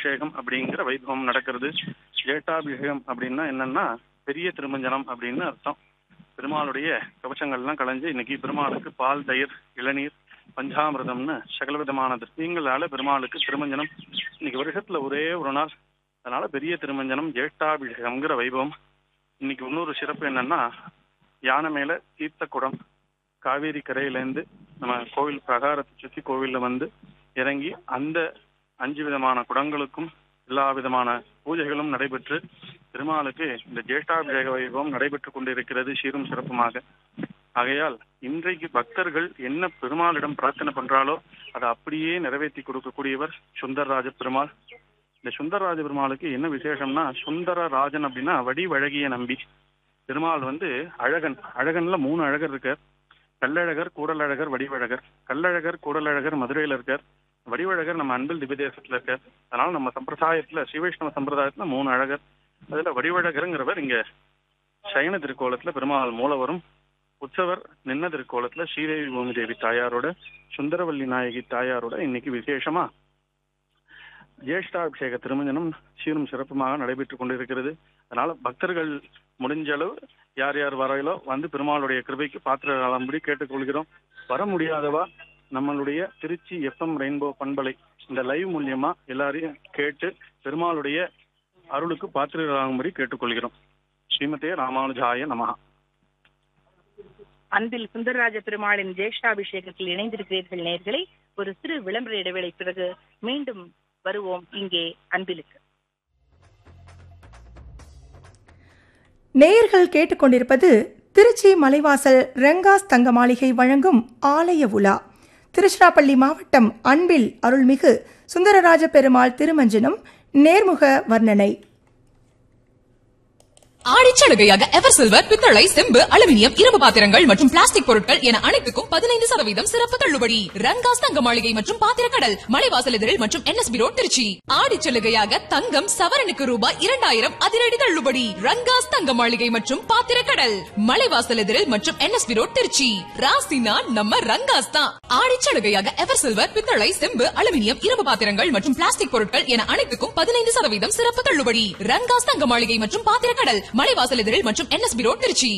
ஜேஷ்டாபிஷேகம் அப்படிங்கிற வைபவம் நடக்கிறது ஜேஷ்டாபிஷேகம் அப்படின்னா என்னன்னா பெரிய திருமஞ்சனம் அப்படின்னு அர்த்தம் பெருமாளுடைய கவச்சங்கள்லாம் களைஞ்சு இன்னைக்கு பெருமாளுக்கு பால் தயிர் இளநீர் பஞ்சாமிர்தம்னு சகல விதமான திரவியங்களால பெருமாளுக்கு திருமஞ்சனம் இன்னைக்கு வருஷத்துல ஒரே ஒரு நாள் அதனால பெரிய திருமஞ்சனம் ஜேஷ்டாபிஷேகம்ங்கிற வைபவம் இன்னைக்கு இன்னொரு சிறப்பு என்னன்னா யானை மேல தீர்த்த குடம் காவேரி கரையிலேருந்து நம்ம கோவில் பிரகாரத்தை சுத்தி கோவில்ல வந்து இறங்கி அந்த அஞ்சு விதமான குடங்களுக்கும் எல்லா விதமான பூஜைகளும் நடைபெற்று பெருமாளுக்கு இந்த ஜேஷ்டாபிஷேக வைபவம் நடைபெற்று கொண்டிருக்கிறது சீரும் சிறப்புமாக ஆகையால் இன்றைக்கு பக்தர்கள் என்ன பெருமாளிடம் பிரார்த்தனை பண்றாலோ அதை அப்படியே நிறைவேற்றி கொடுக்கக்கூடியவர் சுந்தரராஜ பெருமாள் இந்த சுந்தரராஜ பெருமாளுக்கு என்ன விசேஷம்னா சுந்தர ராஜன் அப்படின்னா வடிவழகிய நம்பி பெருமாள் வந்து அழகன் அழகன்ல மூணு அழகர் இருக்கார் கல்லழகர் கூடலழகர் வடிவழகர் கல்லழகர் கூடலழகர் மதுரையில இருக்கார் வடிவழகர் நம்ம அன்பில் திவ்யதேசத்துல இருக்கார் அதனால நம்ம சம்பிரதாயத்துல ஸ்ரீவைஷ்ணவ சம்பிரதாயத்துல மூணு அழகர் அதுல வடிவழகருங்கிறவர் இங்க சயன திருக்கோலத்துல பெருமாள் மூலவரும் உற்சவர் நின்ன திருக்கோலத்துல ஸ்ரீதேவி பூமி தேவி தாயாரோட சுந்தரவல்லி நாயகி தாயாரோட இன்னைக்கு விசேஷமா ஜேஷ்டாபிஷேக திருமஞ்சனம் சீரும் சிறப்புமாக நடைபெற்றுக் கொண்டிருக்கிறது அதனால பக்தர்கள் முடிஞ்ச அளவு யார் யார் வரையிலோ வந்து பெருமாளுடைய கிருபைக்கு பாத்திரம்படி கேட்டுக்கொள்கிறோம் வர முடியாதவா நம்மளுடைய திருச்சி எஃப்எம் ரெயின்போ பண்பலை இந்த லைவ் மூலியமா எல்லாரையும் கேட்டு பெருமாளுடைய அருளுக்கு பாத்திரராகும்படி கேட்டுக்கொள்கிறோம் ஸ்ரீமதே ராமானுஜாய நமஹா அன்பில் சுந்தரராஜ பெருமாளின் ஜேஷ்டாபிஷேகத்தில் இணைந்திருக்கிறீர்கள் நேர்களை ஒரு சிறு விளம்பர இடைவேளை பிறகு மீண்டும் வருவோம் இங்கே அன்பிலுக்கு நேயர்கள் கேட்டுக்கொண்டிருப்பது திருச்சி மலைவாசல் ரெங்காஸ் தங்க மாளிகை வழங்கும் ஆலய உலா திருச்சிராப்பள்ளி மாவட்டம் அன்பில் அருள்மிகு சுந்தரராஜ பெருமாள் திருமஞ்சனம் நேர்முக வர்ணனை ஆடிச்சலுகையாக எவர் சில்வர் பித்தளை செம்பு அலுமினியம் இரும்பு பாத்திரங்கள் மற்றும் பிளாஸ்டிக் பொருட்கள் என அனைத்துக்கும் பதினைந்து சதவீதம் சிறப்பு தள்ளுபடி ரங்காஸ் தங்க மாளிகை மற்றும் பாத்திரக்கடல் மலைவாசல் எதிரில் மற்றும் என்எஸ்பி ரோட் திருச்சி ஆடிச்சலுகையாக தங்கம் சவரனுக்கு ரூபாய் இரண்டாயிரம் அதிரடி தள்ளுபடி ரங்காஸ் தங்க மாளிகை மற்றும் பாத்திரக்கடல் மலைவாசல் எதிரில் மற்றும் என்எஸ்பி ரோட் திருச்சி ராசினா நம்ம ரங்காஸ் தான் ஆடிச்சலுகையாக எவர் சில்வர் பித்தளை செம்பு அலுமினியம் இரும்பு பாத்திரங்கள் மற்றும் பிளாஸ்டிக் பொருட்கள் என அனைத்துக்கும் பதினைந்து சதவீதம் சிறப்பு தள்ளுபடி ரங்காஸ் தங்க மாளிகை மற்றும் பாத்திரக்கடல் மலைவாசல் எதிரில் மற்றும் என்எஸ்பி ரோட் திருச்சி